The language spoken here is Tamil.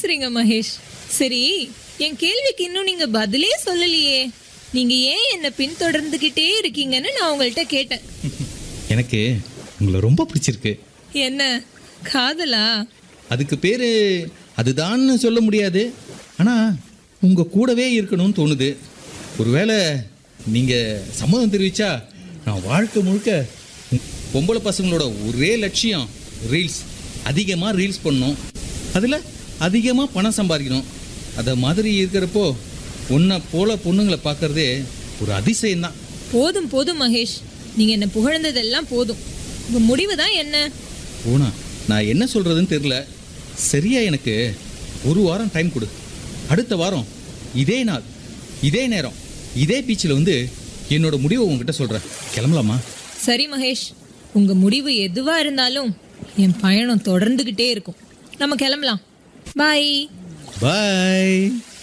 பேசுறீங்க மகேஷ் சரி என் கேள்விக்கு இன்னும் நீங்க பதிலே சொல்லலையே நீங்க ஏன் என்ன பின்தொடர்ந்துகிட்டே இருக்கீங்கன்னு நான் உங்கள்கிட்ட கேட்டேன் எனக்கு உங்களை ரொம்ப பிடிச்சிருக்கு என்ன காதலா அதுக்கு பேர் அதுதான்னு சொல்ல முடியாது ஆனால் உங்கள் கூடவே இருக்கணும்னு தோணுது ஒருவேளை நீங்கள் சம்மதம் தெரிவிச்சா நான் வாழ்க்கை முழுக்க உம் பொம்பளை பசங்களோட ஒரே லட்சியம் ரீல்ஸ் அதிகமாக ரீல்ஸ் பண்ணணும் அதில் அதிகமாக பணம் சம்பாதிக்கணும் அதை மாதிரி இருக்கிறப்போ உன்னை போல பொண்ணுங்களை பார்க்கறதே ஒரு அதிசயம்தான் போதும் போதும் மகேஷ் நீங்க என்ன புகழ்ந்ததெல்லாம் போதும் உங்க முடிவு தான் என்ன போனா நான் என்ன சொல்கிறதுன்னு தெரில சரியா எனக்கு ஒரு வாரம் டைம் கொடு அடுத்த வாரம் இதே நாள் இதே நேரம் இதே பீச்சில் வந்து என்னோட முடிவை உங்ககிட்ட சொல்கிறேன் கிளம்பலாமா சரி மகேஷ் உங்க முடிவு எதுவா இருந்தாலும் என் பயணம் தொடர்ந்துகிட்டே இருக்கும் நம்ம கிளம்பலாம் பாய் பாய்